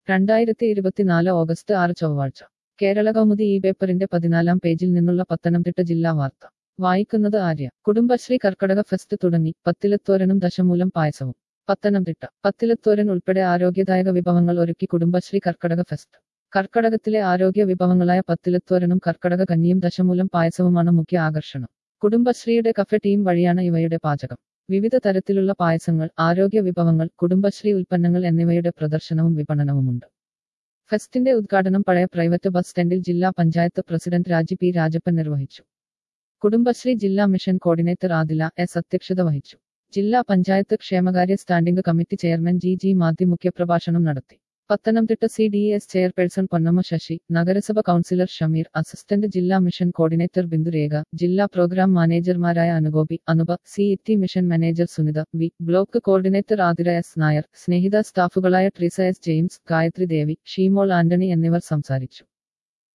രണ്ടായിരത്തി ഇരുപത്തിനാല് ഓഗസ്റ്റ് ആറ് ചൊവ്വാഴ്ച കേരള കൗമുദി ഈ പേപ്പറിന്റെ പതിനാലാം പേജിൽ നിന്നുള്ള പത്തനംതിട്ട ജില്ലാ വാർത്ത വായിക്കുന്നത് ആര്യ കുടുംബശ്രീ കർക്കടക ഫെസ്റ്റ് തുടങ്ങി പത്തിലത്തോരനും ദശമൂലം പായസവും പത്തനംതിട്ട പത്തിലത്തോരൻ ഉൾപ്പെടെ ആരോഗ്യദായക വിഭവങ്ങൾ ഒരുക്കി കുടുംബശ്രീ കർക്കടക ഫെസ്റ്റ് കർക്കടകത്തിലെ ആരോഗ്യ വിഭവങ്ങളായ പത്തിലത്തോരനും കർക്കടക കഞ്ഞിയും ദശമൂലം പായസവുമാണ് മുഖ്യ ആകർഷണം കുടുംബശ്രീയുടെ കഫെ ടീം വഴിയാണ് ഇവയുടെ പാചകം വിവിധ തരത്തിലുള്ള പായസങ്ങൾ ആരോഗ്യ വിഭവങ്ങൾ കുടുംബശ്രീ ഉൽപ്പന്നങ്ങൾ എന്നിവയുടെ പ്രദർശനവും വിപണനവുമുണ്ട് ഫെസ്റ്റിന്റെ ഉദ്ഘാടനം പഴയ പ്രൈവറ്റ് ബസ് സ്റ്റാൻഡിൽ ജില്ലാ പഞ്ചായത്ത് പ്രസിഡന്റ് രാജി പി രാജപ്പൻ നിർവഹിച്ചു കുടുംബശ്രീ ജില്ലാ മിഷൻ കോർഡിനേറ്റർ ആദില എസ് അധ്യക്ഷത വഹിച്ചു ജില്ലാ പഞ്ചായത്ത് ക്ഷേമകാര്യ standing committee chairman G G മാധ്യ മുഖ്യപ്രഭാഷണം നടത്തി Pathanamthitta C D S chairperson Ponnamma Sasi നഗരസഭ കൗൺസിലർ ഷമീർ അസിസ്റ്റന്റ് ജില്ലാ മിഷൻ കോർഡിനേറ്റർ ബിന്ദുരേഖ ജില്ലാ പ്രോഗ്രാം മാനേജർമാരായ Anugopi Anupa C E mission manager Sunitha V block coordinator Athira S Nair Snehitha സ്റ്റാഫുകളായ Treesa S James Gayathri Devi Sheemol Antony എന്നിവർ സംസാരിച്ചു